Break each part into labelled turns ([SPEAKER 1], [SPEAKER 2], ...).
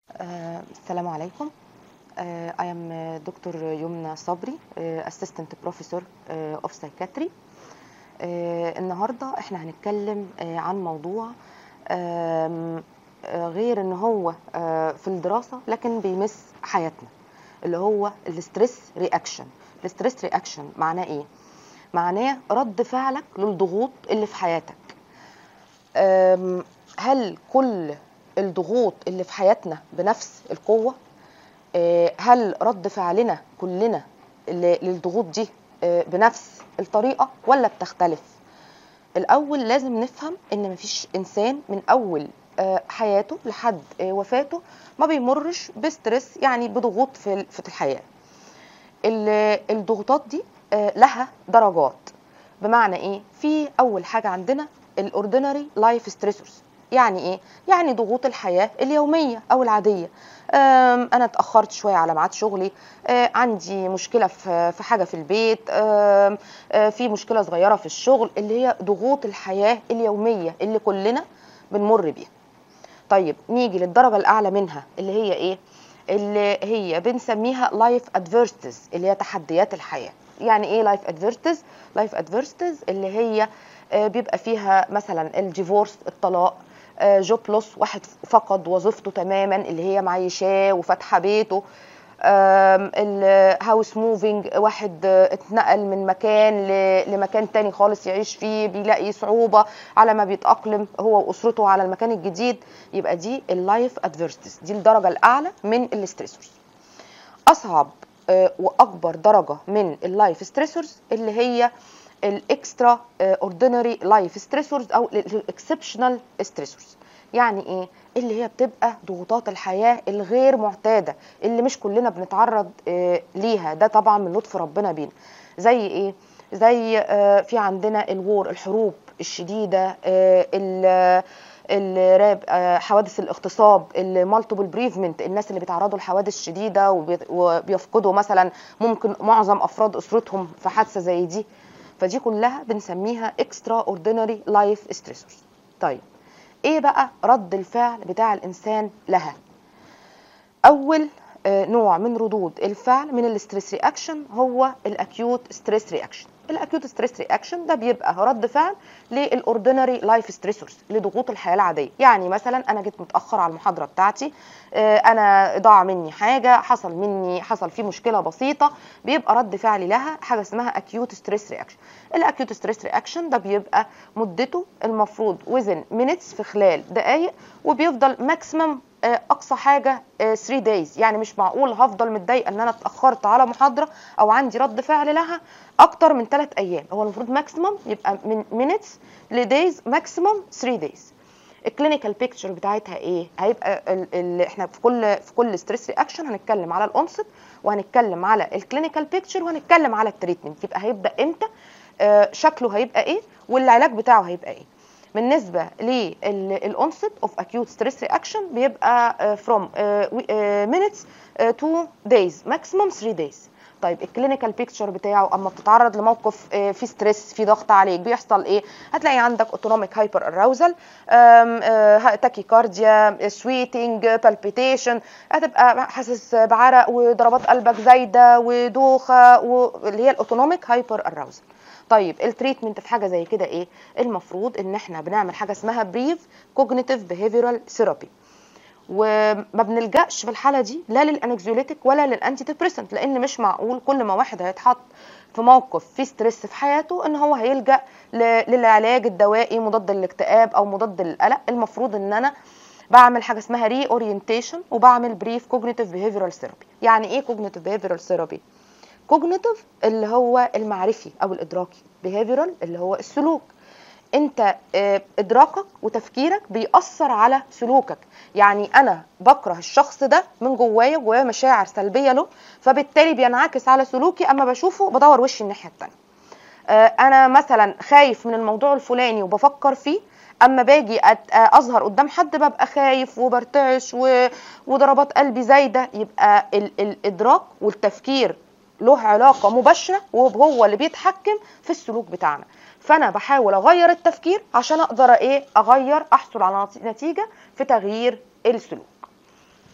[SPEAKER 1] Uh, السلام عليكم uh, I am uh, دكتور يمنى صبري uh, Assistant Professor uh, of Psychiatry uh, النهاردة احنا هنتكلم uh, عن موضوع um, uh, غير ان هو uh, في الدراسة لكن بيمس حياتنا اللي هو الستريس رياكشن الستريس رياكشن معناه ايه معناه رد فعلك للضغوط اللي في حياتك um, هل كل الضغوط اللي في حياتنا بنفس القوة هل رد فعلنا كلنا للضغوط دي بنفس الطريقة ولا بتختلف الأول لازم نفهم إن مفيش إنسان من أول حياته لحد وفاته ما بيمرش بستريس يعني بضغوط في في الحياة الضغوطات دي لها درجات بمعنى إيه في أول حاجة عندنا الاوردينري لايف ستريسورز يعني ايه يعني ضغوط الحياه اليوميه او العاديه انا اتاخرت شويه على ميعاد شغلي عندي مشكله في حاجه في البيت في مشكله صغيره في الشغل اللي هي ضغوط الحياه اليوميه اللي كلنا بنمر بيها طيب نيجي للدرجه الاعلى منها اللي هي ايه اللي هي بنسميها لايف ادفيرستز اللي هي تحديات الحياه يعني ايه لايف ادفيرستز لايف ادفيرستز اللي هي بيبقى فيها مثلا الديفورس الطلاق جوب لوس واحد فقد وظيفته تماما اللي هي معيشاه وفاتحه بيته الهاوس موفينج واحد اتنقل من مكان لمكان تاني خالص يعيش فيه بيلاقي صعوبة على ما بيتأقلم هو وأسرته على المكان الجديد يبقى دي اللايف ادفيرستيز دي الدرجة الأعلى من الاستريسورز أصعب وأكبر درجة من اللايف ستريسورز اللي هي الاكسترا اوردينري لايف ستريسورز او الاكسبشنال ستريسورز يعني ايه اللي هي بتبقى ضغوطات الحياه الغير معتاده اللي مش كلنا بنتعرض ليها ده طبعا من لطف ربنا بينا زي ايه زي في عندنا الوور الحروب الشديده الراب حوادث الاغتصاب المالتيبل بريفمنت الناس اللي بيتعرضوا لحوادث شديده وبيفقدوا مثلا ممكن معظم افراد اسرتهم في حادثه زي دي فدي كلها بنسميها اكسترا اوردينري لايف ستريسورز طيب ايه بقى رد الفعل بتاع الانسان لها اول نوع من ردود الفعل من الستريس رياكشن هو الاكيوت ستريس رياكشن الاكيوت ستريس رياكشن ده بيبقى رد فعل للاوردينري لايف ستريسورز لضغوط الحياه العاديه يعني مثلا انا جيت متاخر على المحاضره بتاعتي انا ضاع مني حاجه حصل مني حصل في مشكله بسيطه بيبقى رد فعلي لها حاجه اسمها اكيوت ستريس رياكشن الاكيوت ستريس رياكشن ده بيبقى مدته المفروض وزن مينتس في خلال دقائق وبيفضل ماكسيمم اقصى حاجه 3 دايز يعني مش معقول هفضل متضايقه ان انا اتاخرت على محاضره او عندي رد فعل لها اكتر من 3 ايام هو المفروض ماكسيمم يبقى من مينتس لدايز ماكسيمم 3 دايز الكلينيكال بيكتشر بتاعتها ايه هيبقى ال ال احنا في كل في كل ستريس رياكشن هنتكلم على الاونست وهنتكلم على الكلينيكال بيكتشر وهنتكلم على التريتمنت يبقى هيبدا امتى آه شكله هيبقى ايه والعلاج بتاعه هيبقى ايه بالنسبه للانست اوف اكيوت ستريس رياكشن بيبقى فروم minutes تو دايز ماكسيموم 3 دايز طيب الكلينيكال بيكتشر بتاعه اما بتتعرض لموقف في ستريس في ضغط عليك بيحصل ايه هتلاقي عندك اوتونوميك هايبر اراوزل تاكيكارديا سويتنج بالبيتيشن هتبقى حاسس بعرق وضربات قلبك زايده ودوخه واللي هي الاوتونوميك هايبر اراوزل طيب التريتمنت في حاجه زي كده ايه المفروض ان احنا بنعمل حاجه اسمها بريف كوجنيتيف بيهيفيرال ثيرابي وما بنلجاش في الحاله دي لا للانكزيوليتيك ولا للانتي ديبريسنت لان مش معقول كل ما واحد هيتحط في موقف فيه ستريس في حياته ان هو هيلجا للعلاج الدوائي مضاد للاكتئاب او مضاد للقلق المفروض ان انا بعمل حاجه اسمها ري اورينتيشن وبعمل بريف كوجنيتيف بيهيفيرال ثيرابي يعني ايه كوجنيتيف بيهيفيرال ثيرابي كوجنيتيف اللي هو المعرفي او الادراكي بيهيفيرال اللي هو السلوك انت ادراكك وتفكيرك بيأثر على سلوكك يعني انا بكره الشخص ده من جوايا جوايا مشاعر سلبيه له فبالتالي بينعكس على سلوكي اما بشوفه بدور وشي الناحيه الثانيه انا مثلا خايف من الموضوع الفلاني وبفكر فيه اما باجي اظهر قدام حد ببقى خايف وبرتعش وضربات قلبي زايده يبقى الادراك والتفكير له علاقة مباشرة وهو اللي بيتحكم في السلوك بتاعنا فأنا بحاول أغير التفكير عشان أقدر إيه أغير أحصل على نتيجة في تغيير السلوك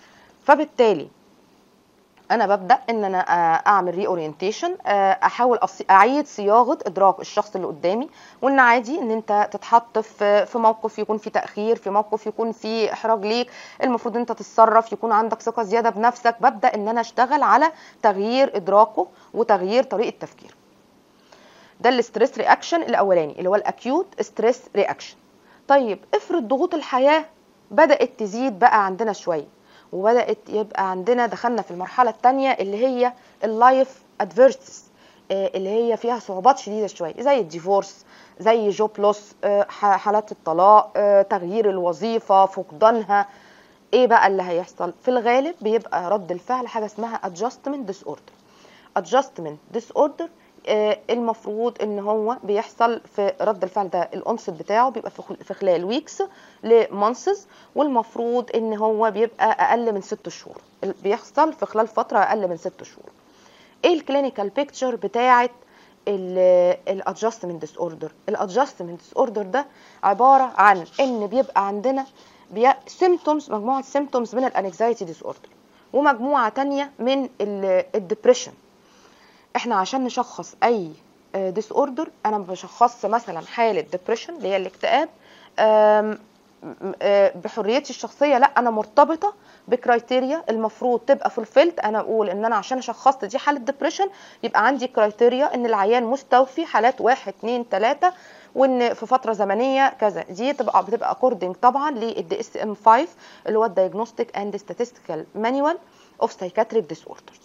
[SPEAKER 1] فبالتالي انا ببدا ان انا آه، اعمل ري اورينتيشن احاول أص- اعيد صياغه ادراك الشخص اللي قدامي وان عادي ان انت تتحط في في موقف يكون في تاخير في موقف يكون في احراج ليك المفروض انت تتصرف يكون عندك ثقه زياده بنفسك ببدا ان انا اشتغل على تغيير ادراكه وتغيير طريقه تفكيره ده الاستريس رياكشن الاولاني اللي هو الاكيوت ستريس رياكشن طيب افرض ضغوط الحياه بدات تزيد بقى عندنا شويه وبدات يبقى عندنا دخلنا في المرحله الثانيه اللي هي اللايف ادفيرسز اللي هي فيها صعوبات شديده شويه زي الديفورس زي جوب لوس آه، ح- حالات الطلاق آه، تغيير الوظيفه فقدانها ايه بقى اللي هيحصل في الغالب بيبقى رد الفعل حاجه اسمها adjustment disorder adjustment disorder آه، المفروض ان هو بيحصل في رد الفعل ده الانصت بتاعه بيبقى في خل- في خلال ويكس لمانسز والمفروض ان هو بيبقى اقل من ست شهور ال- بيحصل في خلال فتره اقل من ست شهور ايه الكلينيكال بيكتشر بتاعه الادجستمنت ديس اوردر الادجستمنت ديس اوردر ده عباره عن ان بيبقى عندنا سيمتومز مجموعه سيمتومز من الانكزايتي ديس اوردر ومجموعه تانية من الدبريشن احنا عشان نشخص اي ديس اوردر انا ما بشخصش مثلا حاله ديبريشن اللي هي الاكتئاب آم، م- آه، بحريتي الشخصيه لا انا مرتبطه بكرايتيريا المفروض تبقى فولفيلد انا اقول ان انا عشان شخصت دي حاله ديبريشن يبقى عندي كرايتيريا ان العيان مستوفي حالات واحد اتنين تلاته وان في فتره زمنيه كذا دي تبقى بتبقى اكوردنج طبعا للدي اس ام 5 اللي هو الدايجنوستيك اند statistical مانيوال اوف سايكاتريك ديس اوردرز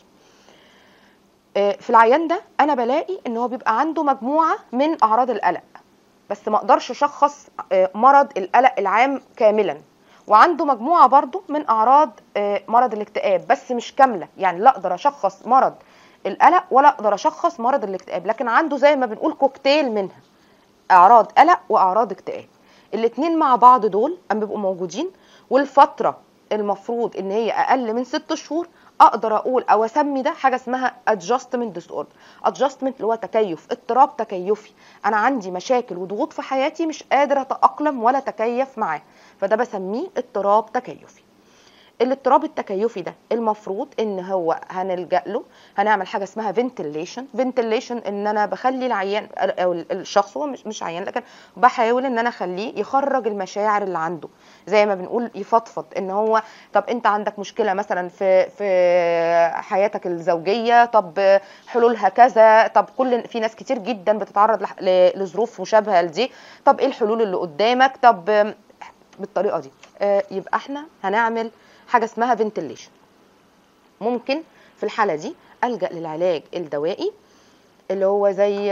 [SPEAKER 1] في العيان ده انا بلاقي ان هو بيبقى عنده مجموعه من اعراض القلق بس ما اقدرش اشخص آه، مرض القلق العام كاملا وعنده مجموعه برضو من اعراض آه، مرض الاكتئاب بس مش كامله يعني لا اقدر اشخص مرض القلق ولا اقدر اشخص مرض الاكتئاب لكن عنده زي ما بنقول كوكتيل منها اعراض قلق واعراض اكتئاب الاتنين مع بعض دول اما بيبقوا موجودين والفتره المفروض ان هي اقل من ست شهور اقدر اقول او اسمي ده حاجه اسمها adjustment disorder adjustment اللي هو تكيف اضطراب تكيفي انا عندي مشاكل وضغوط في حياتي مش قادر اتاقلم ولا اتكيف معاه فده بسميه اضطراب تكيفي الاضطراب التكيفي ده المفروض ان هو هنلجا له هنعمل حاجه اسمها فنتليشن فنتليشن ان انا بخلي العيان او الشخص هو مش مش عيان لكن بحاول ان انا اخليه يخرج المشاعر اللي عنده زي ما بنقول يفضفض ان هو طب انت عندك مشكله مثلا في في حياتك الزوجيه طب حلولها كذا طب كل في ناس كتير جدا بتتعرض لح- ل- لظروف مشابهه لدي طب ايه الحلول اللي قدامك طب بالطريقه دي آه، يبقى احنا هنعمل حاجه اسمها فنتليشن ممكن في الحاله دي الجا للعلاج الدوائي اللي هو زي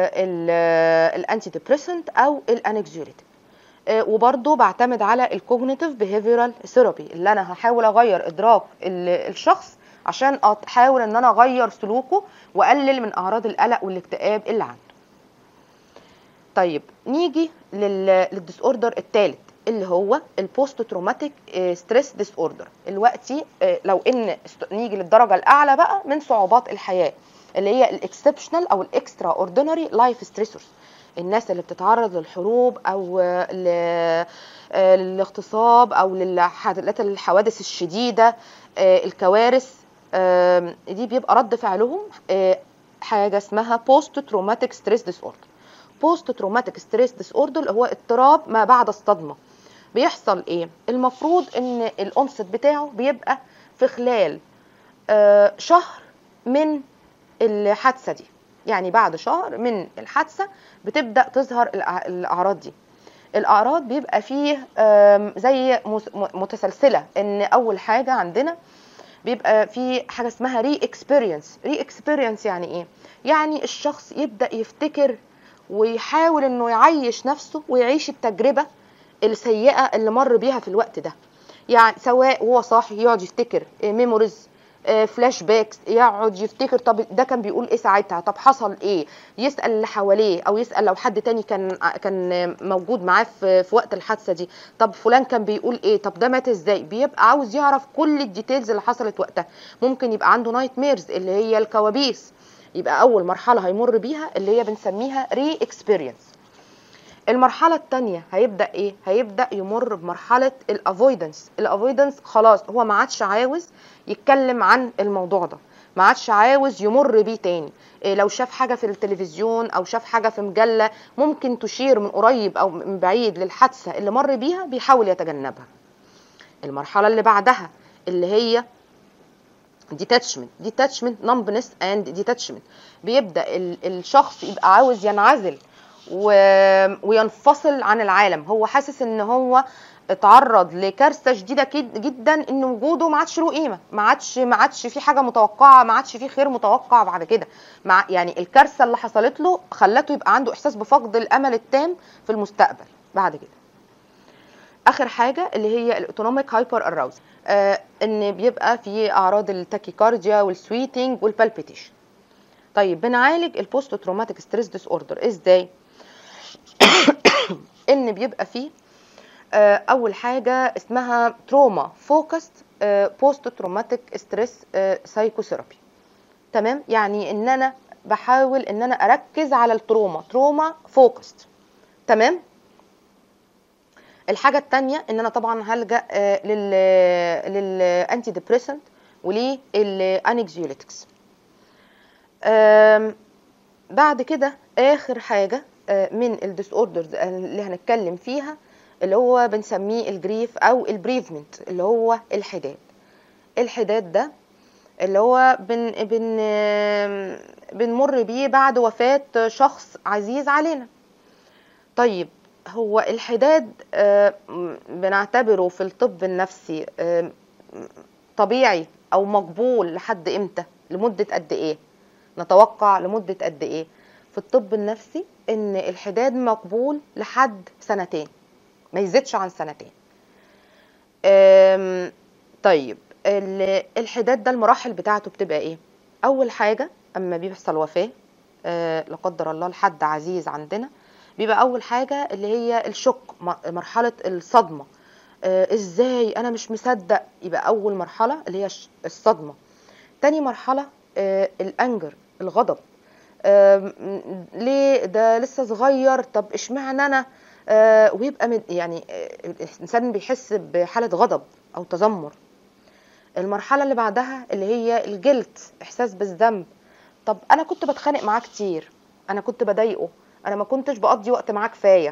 [SPEAKER 1] الانتي ديبريسنت او الانكزيوريتيف وبرضه بعتمد على الكوجنيتيف بيهيفيرال ثيرابي اللي انا هحاول اغير ادراك ال- الشخص عشان احاول ان انا اغير سلوكه واقلل من اعراض القلق والاكتئاب اللي عنده طيب نيجي للديس اوردر الثالث اللي هو البوست تروماتيك ستريس ديس اوردر دلوقتي آه، لو ان است- نيجي للدرجه الاعلى بقى من صعوبات الحياه اللي هي الاكسبشنال او الاكسترا اوردينري لايف ستريسورز الناس اللي بتتعرض للحروب او آه، ل- آه، للاغتصاب او للحالات الحوادث الشديده آه، الكوارث آم، دي بيبقى رد فعلهم آه، حاجه اسمها بوست تروماتيك ستريس ديس اوردر بوست تروماتيك ستريس ديس اوردر اللي هو اضطراب ما بعد الصدمه بيحصل ايه المفروض ان الانست بتاعه بيبقى في خلال آه، شهر من الحادثه دي يعني بعد شهر من الحادثه بتبدا تظهر الأع- الاعراض دي الاعراض بيبقى فيه آم، زي مس- م- متسلسله ان اول حاجه عندنا بيبقى في حاجه اسمها ري اكسبيرينس ري اكسبيرينس يعني ايه يعني الشخص يبدا يفتكر ويحاول انه يعيش نفسه ويعيش التجربه السيئه اللي مر بيها في الوقت ده يعني سواء وهو صاحي يقعد يفتكر ميموريز فلاش باكس يقعد يفتكر طب ده كان بيقول ايه ساعتها طب حصل ايه يسال اللي حواليه او يسال لو حد تاني كان كان موجود معاه في, في وقت الحادثه دي طب فلان كان بيقول ايه طب ده مات ازاي بيبقى عاوز يعرف كل الديتيلز اللي حصلت وقتها ممكن يبقى عنده نايت ميرز اللي هي الكوابيس يبقى اول مرحله هيمر بيها اللي هي بنسميها ري اكسبيرينس المرحلة التانية هيبدأ ايه؟ هيبدأ يمر بمرحلة الافويدنس، الافويدنس خلاص هو ما عادش عاوز يتكلم عن الموضوع ده، ما عادش عاوز يمر بيه تاني، إيه لو شاف حاجة في التلفزيون أو شاف حاجة في مجلة ممكن تشير من قريب أو من بعيد للحادثة اللي مر بيها بيحاول يتجنبها. المرحلة اللي بعدها اللي هي detachment detachment numbness and detachment بيبدا ال- الشخص يبقى عاوز ينعزل و... وينفصل عن العالم هو حاسس ان هو اتعرض لكارثه شديده كد- جدا ان وجوده ما عادش له قيمه ما عادش ما عادش في حاجه متوقعه ما عادش في خير متوقع بعد كده مع يعني الكارثه اللي حصلت له خلته يبقى عنده احساس بفقد الامل التام في المستقبل بعد كده اخر حاجه اللي هي الاوتونوميك هايبر اراوز آه ان بيبقى في اعراض التاكيكارديا والسويتنج والبالبيتيشن طيب بنعالج البوست تروماتيك ستريس ديس اوردر ازاي ان بيبقى فيه آه اول حاجه اسمها تروما فوكست بوست تروماتيك ستريس سايكوثيرابي تمام يعني ان انا بحاول ان انا اركز على التروما تروما فوكست تمام الحاجه الثانيه ان انا طبعا هلجا آه، لل للانتي ديبريسنت وللانكزيوليتكس بعد كده اخر حاجه آه، من الديس اوردرز اللي هنتكلم فيها اللي هو بنسميه الجريف او البريفمنت اللي هو الحداد الحداد ده اللي هو بن بن آم، بنمر بيه بعد وفاه شخص عزيز علينا طيب هو الحداد آه، م- بنعتبره في الطب النفسي آه، م- طبيعي او مقبول لحد امتى لمدة قد ايه نتوقع لمدة قد ايه في الطب النفسي ان الحداد مقبول لحد سنتين ما يزيدش عن سنتين آم، طيب ال- الحداد ده المراحل بتاعته بتبقى ايه اول حاجة اما بيحصل وفاة آه، لا قدر الله لحد عزيز عندنا بيبقى اول حاجه اللي هي الشك م- مرحله الصدمه آه ازاي انا مش مصدق يبقى اول مرحله اللي هي الش- الصدمه تاني مرحله آه الانجر الغضب آه م- ليه ده لسه صغير طب اشمعنى انا آه ويبقى من يعني آه الانسان بيحس بحاله غضب او تذمر المرحله اللي بعدها اللي هي الجلد احساس بالذنب طب انا كنت بتخانق معاه كتير انا كنت بضايقه انا ما كنتش بقضي وقت معاه كفايه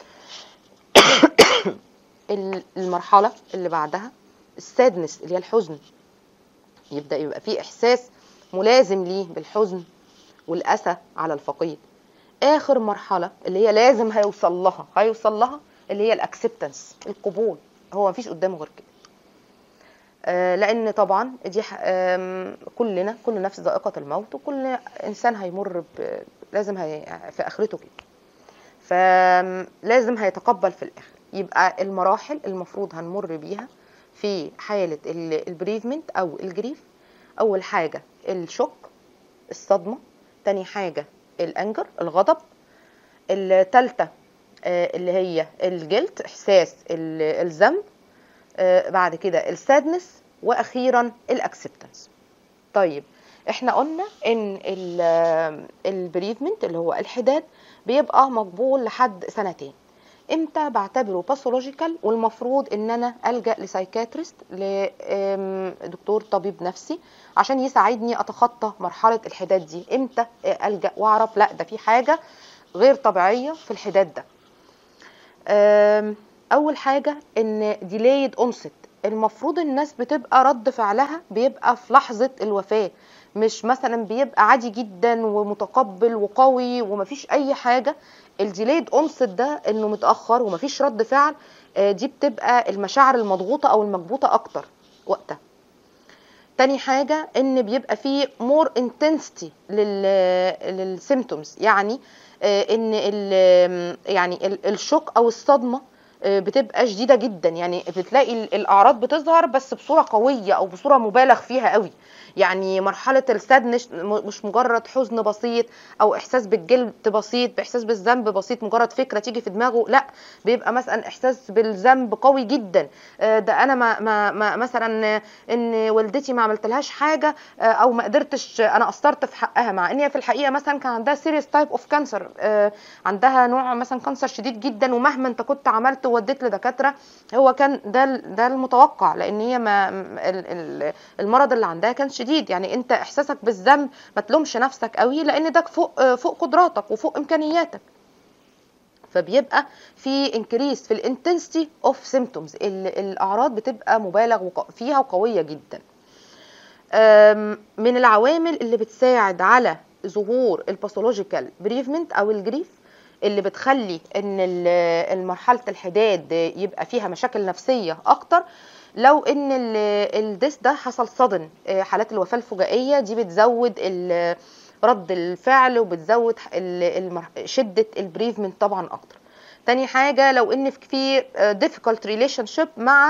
[SPEAKER 1] ال- المرحله اللي بعدها السادنس اللي هي الحزن يبدا يبقى فيه احساس ملازم ليه بالحزن والاسى على الفقيد اخر مرحله اللي هي لازم هيوصل لها هيوصل لها اللي هي الاكسبتنس القبول هو مفيش قدامه غير كده آه، لان طبعا دي ح- آم، كلنا كل نفس ذائقه الموت وكل انسان هيمر ب... لازم هي... في اخرته كده فلازم هيتقبل في الاخر يبقى المراحل المفروض هنمر بيها في حاله ال- البريفمنت او الجريف اول حاجه الشوك الصدمه تاني حاجه الانجر الغضب التالتة آه، اللي هي الجلد احساس ال- الذنب آه، بعد كده السادنس واخيرا الاكسبتنس طيب احنا قلنا ان البريفمنت اللي هو الحداد بيبقى مقبول لحد سنتين امتى بعتبره باثولوجيكال والمفروض ان انا الجا لسايكاتريست لدكتور طبيب نفسي عشان يساعدني اتخطى مرحله الحداد دي امتى آه، الجا واعرف لا ده في حاجه غير طبيعيه في الحداد ده أم، اول حاجه ان ديلايد اونست المفروض الناس بتبقى رد فعلها بيبقى في لحظه الوفاه مش مثلا بيبقى عادي جدا ومتقبل وقوي ومفيش اي حاجه الديلايد اونست ده انه متاخر ومفيش رد فعل آه، دي بتبقى المشاعر المضغوطه او المكبوته اكتر وقتها تاني حاجة ان بيبقى فيه مور انتنسيتي للسيمتومز يعني آه، ان ال يعني ال- الشوك او الصدمة آه، بتبقى شديده جدا يعني بتلاقي ال- الاعراض بتظهر بس بصوره قويه او بصوره مبالغ فيها قوي يعني مرحله السادنس م- مش مجرد حزن بسيط او احساس بالجلد بسيط باحساس بالذنب بسيط مجرد فكره تيجي في دماغه لا بيبقى مثلا احساس بالذنب قوي جدا آه، ده انا ما, ما, ما مثلا آه، ان والدتي ما عملتلهاش حاجه آه، او ما قدرتش آه، انا قصرت في حقها مع ان هي في الحقيقه مثلا كان عندها سيريس تايب اوف كانسر عندها نوع مثلا كانسر شديد جدا ومهما انت كنت عملت ووديت لدكاتره هو كان ده ال- ده المتوقع لان هي ما ال- ال- المرض اللي عندها كان شديد يعني انت احساسك بالذنب ما تلومش نفسك قوي لان ده فوق آه، فوق قدراتك وفوق امكانياتك فبيبقى في انكريس في الانتنسيتي اوف سيمتومز الاعراض بتبقى مبالغ وق- فيها وقويه جدا أم، من العوامل اللي بتساعد على ظهور الباثولوجيكال بريفمنت او الجريف اللي بتخلي ان ال- المرحله الحداد يبقى فيها مشاكل نفسيه اكتر لو ان ال- الديس ده حصل صدن آه، حالات الوفاه الفجائيه دي بتزود ال- رد الفعل وبتزود ح- ال- المر- شده البريفمنت طبعا اكتر تاني حاجه لو ان في difficult relationship مع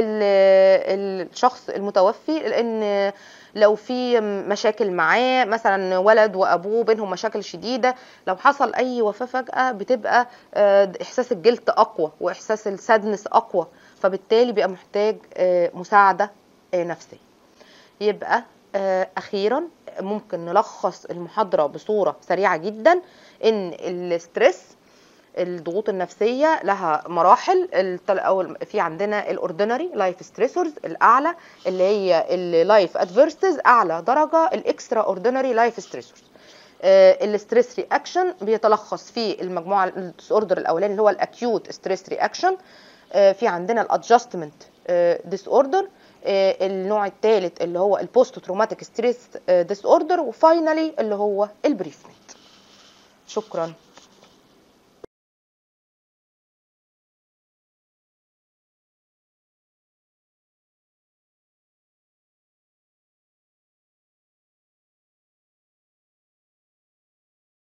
[SPEAKER 1] ال- الشخص المتوفي لان لو في مشاكل معاه مثلا ولد وابوه بينهم مشاكل شديده لو حصل اي وفاه فجاه بتبقى آه، احساس الجلد اقوى واحساس السادنس اقوى فبالتالي بيبقى محتاج آه، مساعده آه، نفسيه يبقى آه، اخيرا ممكن نلخص المحاضره بصوره سريعه جدا ان الستريس الضغوط النفسيه لها مراحل التل- اول في عندنا الاوردينري لايف ستريسورز الاعلى اللي هي اللايف ادفيرسز اعلى درجه الاكسترا اوردينري لايف ستريسورز الستريس رياكشن بيتلخص في المجموعه الديس اوردر الاولاني اللي هو الاكيوت ستريس رياكشن في عندنا الادجستمنت ديس اوردر النوع الثالث اللي هو البوست تروماتيك ستريس ديس اوردر وفاينلي اللي هو البريفمنت شكرا